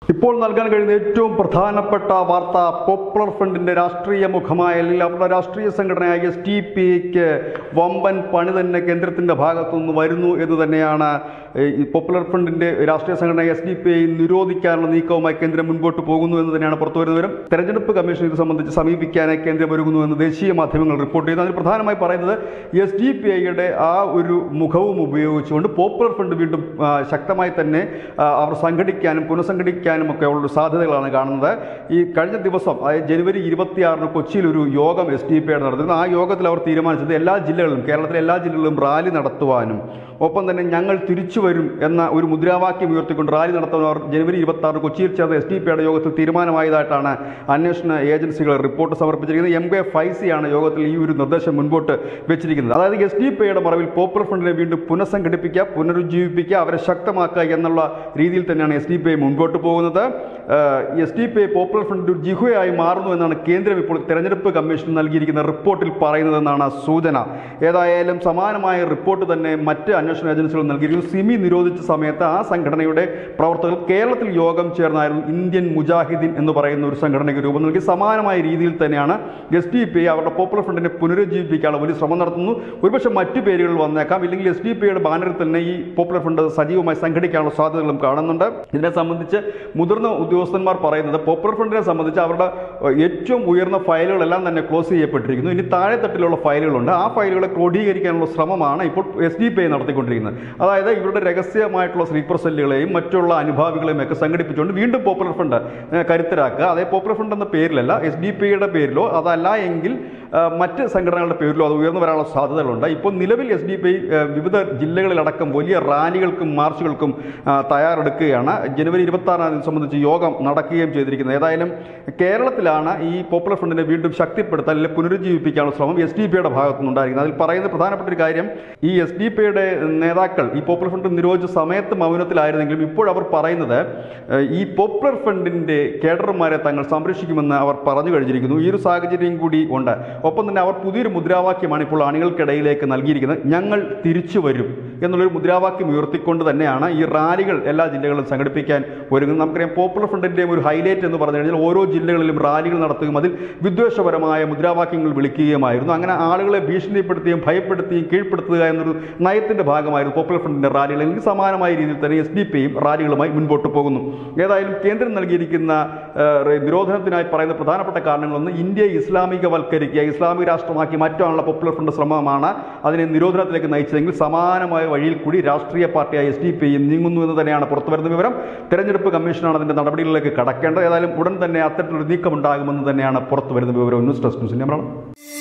ഇപ്പോൾ നൽകാൻ കഴിയുന്ന ഏറ്റവും പ്രധാനപ്പെട്ട വാർത്ത പോപ്പുലർ ഫ്രണ്ടിന്റെ രാഷ്ട്രീയ മുഖമായ അല്ലെങ്കിൽ അവരുടെ രാഷ്ട്രീയ സംഘടനയായ എസ് ടി പി ക്ക് വമ്പൻ പണി തന്നെ കേന്ദ്രത്തിന്റെ ഭാഗത്തുനിന്ന് വരുന്നു എന്ന് തന്നെയാണ് ഏഹ്, ഈ പോപ്പുലർ ഫ്രണ്ടിന്റെ രാഷ്ട്രീയ സംഘടന എസ് ഡി പി ഐ നിരോധിക്കാനുള്ള നീക്കവുമായി കേന്ദ്രം മുൻപോട്ട് പോകുന്നു എന്ന് തന്നെയാണ് പുറത്തു വരുന്ന വിവരം തെരഞ്ഞെടുപ്പ് കമ്മീഷൻ ഇത് സംബന്ധിച്ച് സമീപിക്കാനായി കേന്ദ്രം ഒരുങ്ങുന്നു എന്ന് ദേശീയ മാധ്യമങ്ങൾ റിപ്പോർട്ട് ചെയ്യുന്നു അതിൽ പ്രധാനമായി പറയുന്നത് എസ് ഡി പി ഐയുടെ ആ ഒരു മുഖവും ഉപയോഗിച്ചുകൊണ്ട് പോപ്പുലർ ഫ്രണ്ട് വീണ്ടും ആ, ശക്തമായി തന്നെ ആ, അവർ സംഘടിക്കാനും പുനഃസംഘടിക്കാനും ഒക്കെ ഉള്ള സാധ്യതകളാണ് കാണുന്നത് ഈ കഴിഞ്ഞ ദിവസം അതായത് ജനുവരി ഇരുപത്തിയാറിന് കൊച്ചിയിൽ ഒരു യോഗം എസ് ഡി പി ഐ നടത്തുന്നു ആ യോഗത്തിൽ അവർ തീരുമാനിച്ചത് എല്ലാ ജില്ലകളിലും കേരളത്തിലെ എല്ലാ ജില്ലകളിലും റാലി നടത്തുവാനും ഒപ്പം തന്നെ ഞങ്ങൾ തിരിച്ചു വരും എന്ന ഒരു മുദ്രാവാക്യം ഉയർത്തിക്കൊണ്ട് റാലി നടത്താൻ അവർ ജനുവരി ഇരുപത്തി ആറിന് കൊച്ചിയിൽ ചേർന്ന എസ് ഡി പിയുടെ യോഗത്തിൽ തീരുമാനമായതായിട്ടാണ് അന്വേഷണ ഏജൻസികൾ റിപ്പോർട്ട് സമർപ്പിച്ചിരിക്കുന്നത് എം കെ ഫൈസിയാണ് യോഗത്തിൽ ഈ ഒരു നിർദ്ദേശം മുൻപോട്ട് വെച്ചിരിക്കുന്നത് അതായത് എസ് ഡി പിയുടെ മറവിൽ പോപ്പുലർ ഫ്രണ്ടിനെ വീണ്ടും പുനഃസംഘടിപ്പിക്കുക പുനരുജ്ജീവിപ്പിക്കുക അവരെ ശക്തമാക്കുക എന്നുള്ള രീതിയിൽ തന്നെയാണ് എസ് ഡി പി ഐ മുൻപോട്ട് പോകുന്നത് S D P I popular front ഒരു ജിഹുവായി മാറുന്നു എന്നാണ് കേന്ദ്രം ഇപ്പോൾ തെരഞ്ഞെടുപ്പ് കമ്മീഷൻ നൽകിയിരിക്കുന്ന റിപ്പോർട്ടിൽ പറയുന്നതെന്നാണ് സൂചന ഏതായാലും സമാനമായ റിപ്പോർട്ട് തന്നെ മറ്റ് അന്വേഷണ ഏജൻസികൾ നൽകിയിരിക്കുന്നു സിമി നിരോധിച്ച സമയത്ത് ആ സംഘടനയുടെ പ്രവർത്തകർ കേരളത്തിൽ യോഗം ചേർന്നായിരുന്നു ഇന്ത്യൻ മുജാഹിദീൻ എന്ന് പറയുന്ന ഒരു സംഘടനയ്ക്ക് രൂപം നൽകി സമാനമായ രീതിയിൽ തന്നെയാണ് എസ് ഡി പി അവരുടെ പോപ്പുലർ ഫ്രണ്ടിനെ പുനരുജ്ജീവിപ്പിക്കാനുള്ള വലിയ ശ്രമം നടത്തുന്നു ഒരുപക്ഷെ മറ്റു പേരുകൾ വന്നേക്കാം ഇല്ലെങ്കിൽ എസ് ഡി പിയുടെ ബാനറിൽ തന്നെ ഈ പോപ്പുലർ ഫ്രണ്ട് സജീവമായി സംഘടിക്കാനുള്ള സാധ്യതകളും കാണുന്നുണ്ട് ഇതിനെ സംബന്ധിച്ച് മുതിർന്ന ഉദ്യോഗസ്ഥന്മാർ പറയുന്നത് പോപ്പുലർ ഫ്രണ്ടിനെ സംബന്ധിച്ച് അവരുടെ ഏഹ്, ഏറ്റവും ഉയർന്ന ഫയലുകളെല്ലാം തന്നെ ക്ലോസ് ചെയ്യപ്പെട്ടിരിക്കുന്നു ഇനി താഴെ തട്ടിലുള്ള ഫയലുകളുണ്ട് ആ ഫയലുകളെ ക്രോഡീകരിക്കാനുള്ള ശ്രമമാണ് ഇപ്പോൾ എസ് ഡി പി ഐ നടത്തിക്കൊണ്ടിരിക്കുന്നത് അതായത് ഇവരുടെ രഹസ്യമായിട്ടുള്ള സ്ലീപ്പർ സെല്ലുകളെയും മറ്റുള്ള അനുഭാവികളെയും ഒക്കെ സംഘടിപ്പിച്ചുകൊണ്ട് വീണ്ടും പോപ്പുലർ ഫ്രണ്ട് ഏഹ്, കരുത്തരാക്കുക അതേ പോപ്പുലർ ഫ്രണ്ട് എന്ന പേരിലല്ല എസ് ഡി പി ഐയുടെ പേരിലോ അതല്ല എങ്കിൽ ആ, മറ്റ് സംഘടനകളുടെ പേരിലോ അത് ഉയർന്നു വരാനുള്ള സാധ്യതകളുണ്ട് ഇപ്പോൾ നിലവിൽ എസ് ഡി പി ഐ വിവിധ ജില്ലകളിലടക്കം വലിയ റാലികൾക്കും മാർച്ചുകൾക്കും ആ, തയ്യാറെടുക്കുകയാണ് ജനുവരി ഇരുപത്തി ആറാം തീയതി സംബന്ധിച്ച് യോഗം നടക്കുകയും ചെയ്തിരിക്കുന്നത് ഏതായാലും കേരളത്തിലാണ് ഈ പോപ്പുലർ ഫ്രണ്ടിനെ വീണ്ടും ശക്തിപ്പെടുത്താൻ അല്ലെങ്കിൽ പുനരുജ്ജീവിപ്പിക്കാനുള്ള ശ്രമം എസ് ഡി പിയുടെ ഭാഗത്തുനിന്നുണ്ടായിരിക്കുന്നത് അതിൽ പറയുന്ന പ്രധാനപ്പെട്ട ഒരു കാര്യം ഈ എസ് ഡി പിയുടെ നേതാക്കൾ ഈ പോപ്പുലർ ഫ്രണ്ട് നിരോധിച്ച സമയത്ത് മൗനത്തിലായിരുന്നെങ്കിലും ഇപ്പോൾ അവർ പറയുന്നത് ഏഹ്, ഈ പോപ്പുലർ ഫ്രണ്ടിന്റെ കേഡർമാരെ തങ്ങൾ സംരക്ഷിക്കുമെന്ന് അവർ പറഞ്ഞു കഴിഞ്ഞിരിക്കുന്നു ഈ ഒരു സാഹചര്യം കൂടി ഉണ്ട് ഒപ്പം തന്നെ അവർ പുതിയൊരു മുദ്രാവാക്യമാണ് ഇപ്പോൾ അണികൾക്കിടയിലേക്ക് നൽകിയിരിക്കുന്നത് ഞങ്ങൾ തിരിച്ചു വരും എന്നുള്ളൊരു മുദ്രാവാക്യം ഉയർത്തിക്കൊണ്ട് തന്നെയാണ് ഈ റാലികൾ എല്ലാ ജില്ലകളിലും സംഘടിപ്പിക്കാൻ ഒരുങ്ങുന്നത് നമുക്കറിയാം പോപ്പുലർ ഫ്രണ്ടിൻ്റെയും ഒരു ഹൈലൈറ്റ് എന്ന് പറഞ്ഞു കഴിഞ്ഞാൽ ഓരോ ജില്ലകളിലും റാലികൾ നടത്തുകയും അതിൽ വിദ്വേഷപരമായ മുദ്രാവാക്യങ്ങൾ വിളിക്കുകയുമായിരുന്നു അങ്ങനെ ആളുകളെ ഭീഷണിപ്പെടുത്തുകയും ഭയപ്പെടുത്തുകയും കീഴ്പ്പെടുത്തുക എന്നൊരു നയത്തിന്റെ ഭാഗമായിരുന്നു പോപ്പുലർ ഫ്രണ്ടിന്റെ റാലികൾ അല്ലെങ്കിൽ സമാനമായ രീതിയിൽ തന്നെ എസ് ഡി പിയും റാലികളുമായി മുൻപോട്ട് പോകുന്നു ഏതായാലും കേന്ദ്രം നൽകിയിരിക്കുന്ന ഏഹ്, നിരോധനത്തിനായി പറയുന്ന പ്രധാനപ്പെട്ട കാരണങ്ങളൊന്ന് ഇന്ത്യയെ ഇസ്ലാമികവൽക്കരിക്കുക ഇസ്ലാമിക രാഷ്ട്രമാക്കി മാറ്റാനുള്ള പോപ്പുലർ ഫ്രണ്ട് ശ്രമമാണ് അതിനെ നിരോധനത്തിലേക്ക് നയിച്ചതെങ്കിൽ സമാനമായ വഴിയിൽ കൂടി രാഷ്ട്രീയ പാർട്ടിയായ എസ് ഡി പി നീങ്ങുന്നു എന്ന് തന്നെയാണ് പുറത്തുവരുന്ന വിവരം തെരഞ്ഞെടുപ്പ് കമ്മീഷനാണ് അതിന്റെ നടപടികളിലേക്ക് കടക്കേണ്ടത് ഏതായാലും ഉടൻ തന്നെ അത്തരത്തിലൊരു നീക്കമുണ്ടാകുമെന്ന് തന്നെയാണ് പുറത്തുവരുന്ന വിവരം ന്യൂസ് ഡെസ്ക് ന്യൂസിന്റെ മലയാളം